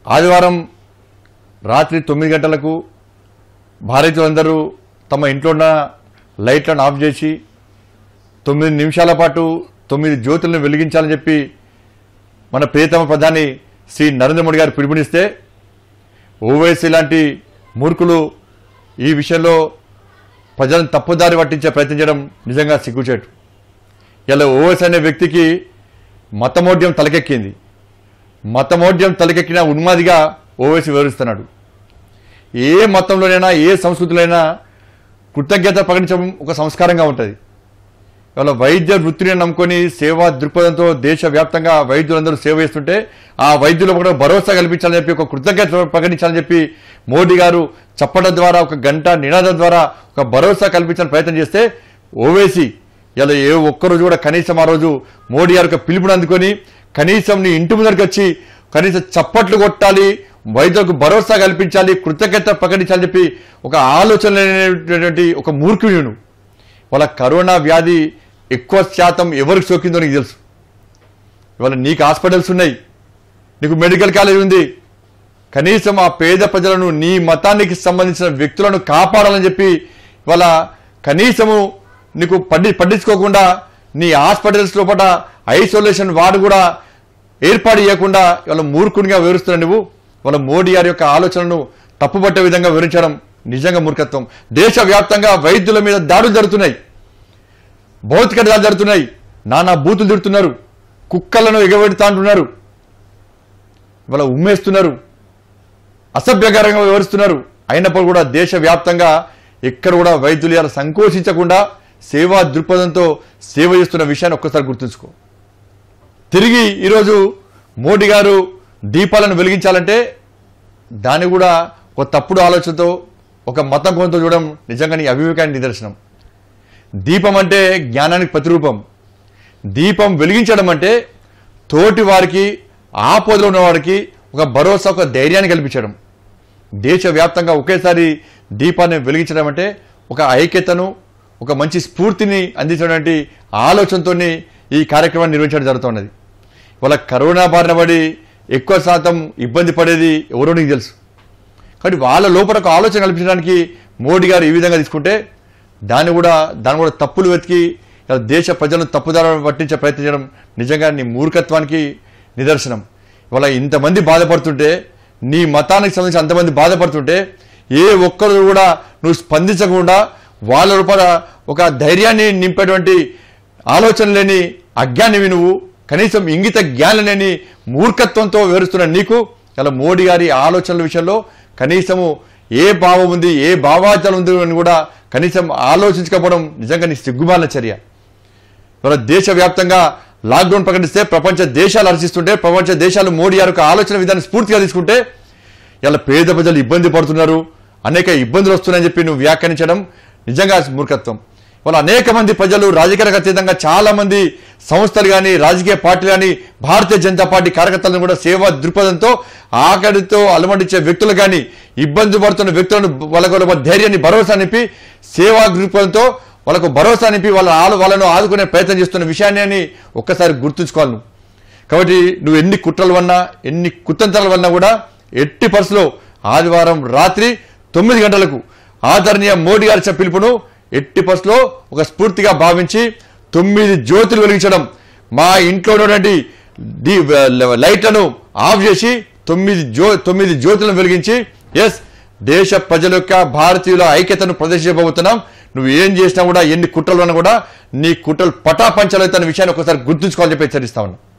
ఆదివారం రాత్రి తొమ్మిది గంటలకు భారతీయులందరూ తమ ఇంట్లో ఉన్న లైట్లను ఆఫ్ చేసి తొమ్మిది నిమిషాల పాటు తొమ్మిది జ్యోతులను వెలిగించాలని చెప్పి మన ప్రియతమ ప్రధాని శ్రీ నరేంద్ర మోడీ గారు పిలుపునిస్తే ఓవైసీ లాంటి మూర్ఖులు ఈ విషయంలో ప్రజలను తప్పుదారి పట్టించే ప్రయత్నం చేయడం నిజంగా సిగ్గుచేటు ఇలా ఓవైసీ అనే వ్యక్తికి మతమోడ్యం తలకెక్కింది మతమోడ్యం తలకెక్కిన ఉన్మాదిగా ఓవైసీ వివరిస్తున్నాడు ఏ మతంలోనైనా ఏ సంస్కృతిలోనైనా కృతజ్ఞత ప్రకటించడం ఒక సంస్కారంగా ఉంటుంది ఇవాళ వైద్య వృత్తిని నమ్ముకొని సేవా దృక్పథంతో దేశవ్యాప్తంగా వైద్యులందరూ సేవ చేస్తుంటే ఆ వైద్యులకు కూడా భరోసా కల్పించాలని చెప్పి ఒక కృతజ్ఞత ప్రకటించాలని చెప్పి మోడీ గారు చప్పడం ద్వారా ఒక గంట నినాదం ద్వారా ఒక భరోసా కల్పించాలని ప్రయత్నం చేస్తే ఓవేసి ఇలా ఏ ఒక్కరోజు కూడా కనీసం ఆ రోజు మోడీ గారు ఒక పిలుపుని అందుకొని కనీసం నీ ఇంటి ముందరికి వచ్చి కనీసం చప్పట్లు కొట్టాలి వైద్యులకు భరోసా కల్పించాలి కృతజ్ఞత ప్రకటించాలని చెప్పి ఒక ఆలోచన లేనటువంటి ఒక మూర్ఖుడు నువ్వు వాళ్ళ కరోనా వ్యాధి ఎక్కువ శాతం ఎవరికి సోకిందో నీకు తెలుసు ఇవాళ నీకు హాస్పిటల్స్ ఉన్నాయి నీకు మెడికల్ కాలేజ్ ఉంది కనీసం ఆ పేద ప్రజలను నీ మతానికి సంబంధించిన వ్యక్తులను కాపాడాలని చెప్పి ఇవాళ కనీసము నీకు పట్టి పట్టించుకోకుండా నీ హాస్పిటల్స్ లోపల ఐసోలేషన్ వార్డు కూడా ఏర్పాటు చేయకుండా ఇవాళ మూర్ఖునిగా వివరిస్తున్న నువ్వు వాళ్ళ మోడీ గారి యొక్క ఆలోచనను తప్పుపట్టే విధంగా వివరించడం నిజంగా మూర్ఖత్వం దేశవ్యాప్తంగా వైద్యుల మీద దాడులు జరుగుతున్నాయి భౌతిక దాడులు జరుగుతున్నాయి నానా బూతులు తిడుతున్నారు కుక్కలను ఎగబెడతా అంటున్నారు ఇవాళ ఉమ్మేస్తున్నారు అసభ్యకరంగా వివరిస్తున్నారు అయినప్పుడు కూడా దేశవ్యాప్తంగా ఎక్కడ కూడా వైద్యులు ఇలా సంకోచించకుండా సేవా దృక్పథంతో సేవ చేస్తున్న విషయాన్ని ఒక్కసారి గుర్తుంచుకో తిరిగి ఈరోజు మోడీ గారు దీపాలను వెలిగించాలంటే దాన్ని కూడా ఒక తప్పుడు ఆలోచనతో ఒక మతం కొంత చూడడం నిజంగా నీ అవివేకానికి నిదర్శనం దీపం అంటే జ్ఞానానికి ప్రతిరూపం దీపం వెలిగించడం అంటే తోటి వారికి ఆపదలో ఉన్నవాడికి ఒక భరోసా ఒక ధైర్యాన్ని కల్పించడం దేశవ్యాప్తంగా ఒకేసారి దీపాన్ని వెలిగించడం అంటే ఒక ఐక్యతను ఒక మంచి స్ఫూర్తిని అందించినటువంటి ఆలోచనతో ఈ కార్యక్రమాన్ని నిర్వహించడం జరుగుతున్నది వాళ్ళ కరోనా బారిన పడి ఎక్కువ శాతం ఇబ్బంది పడేది ఎవరో నీకు తెలుసు కాబట్టి వాళ్ళ లోపల ఒక ఆలోచన కల్పించడానికి మోడీ గారు ఈ విధంగా తీసుకుంటే దాన్ని కూడా దాన్ని కూడా తప్పులు వెతికి ఇలా దేశ ప్రజలను తప్పుదార పట్టించే ప్రయత్నం చేయడం నిజంగా నీ మూర్ఖత్వానికి నిదర్శనం ఇవాళ ఇంతమంది బాధపడుతుంటే నీ మతానికి సంబంధించి అంతమంది బాధపడుతుంటే ఏ ఒక్కరు కూడా నువ్వు స్పందించకుండా వాళ్ళ లోపల ఒక ధైర్యాన్ని నింపేటువంటి ఆలోచన లేని అజ్ఞానివి నువ్వు కనీసం ఇంగిత జ్ఞానం లేని మూర్ఖత్వంతో వివరిస్తున్న నీకు ఇలా మోడీ గారి ఆలోచనల విషయంలో కనీసము ఏ భావం ఉంది ఏ భావాచలం ఉంది అని కూడా కనీసం ఆలోచించకపోవడం నిజంగా నీ సిగ్గుమాలిన చర్య ఇవాళ దేశవ్యాప్తంగా లాక్డౌన్ ప్రకటిస్తే ప్రపంచ దేశాలు హర్షిస్తుంటే ప్రపంచ దేశాలు మోడీ గారి యొక్క ఆలోచన విధానం స్ఫూర్తిగా తీసుకుంటే ఇలా పేద ప్రజలు ఇబ్బంది పడుతున్నారు అనేక ఇబ్బందులు వస్తున్నాయని చెప్పి నువ్వు వ్యాఖ్యానించడం నిజంగా మూర్ఖత్వం వాళ్ళ అనేక మంది ప్రజలు రాజకీయాలకు అతీతంగా చాలా మంది సంస్థలు కానీ రాజకీయ పార్టీలు కానీ భారతీయ జనతా పార్టీ కార్యకర్తలను కూడా సేవా దృక్పథంతో ఆకలితో అలమటించే వ్యక్తులు కానీ ఇబ్బంది పడుతున్న వ్యక్తులను వాళ్ళకు ఒక ధైర్యాన్ని భరోసా నింపి సేవా దృక్పథంతో వాళ్ళకు భరోసా నింపి వాళ్ళ ఆలు వాళ్ళను ఆదుకునే ప్రయత్నం చేస్తున్న విషయాన్ని అని ఒక్కసారి గుర్తుంచుకోవాలి నువ్వు కాబట్టి నువ్వు ఎన్ని కుట్రలు వన్నా ఎన్ని కుతంత్రాలు వన్నా కూడా ఎట్టి పరిస్థితిలో ఆదివారం రాత్రి తొమ్మిది గంటలకు ఆదరణీయ మోడీ గారి ఇచ్చిన పిలుపును ఎట్టి పరిస్థితిలో ఒక స్ఫూర్తిగా భావించి తొమ్మిది జ్యోతులు వెలిగించడం మా ఇంట్లో ఉన్నటువంటి ది లైట్లను ఆఫ్ చేసి తొమ్మిది జ్యో తొమ్మిది జ్యోతులను వెలిగించి ఎస్ దేశ ప్రజల యొక్క భారతీయుల ఐక్యతను ప్రదర్శించబోతున్నాం నువ్వు ఏం చేసినా కూడా ఎన్ని కుట్రలు ఉన్నా కూడా నీ కుట్రలు పటాపంచలవుతున్న విషయాన్ని ఒకసారి గుర్తుంచుకోవాలని చెప్పి హెచ్చరిస్తా ఉన్నా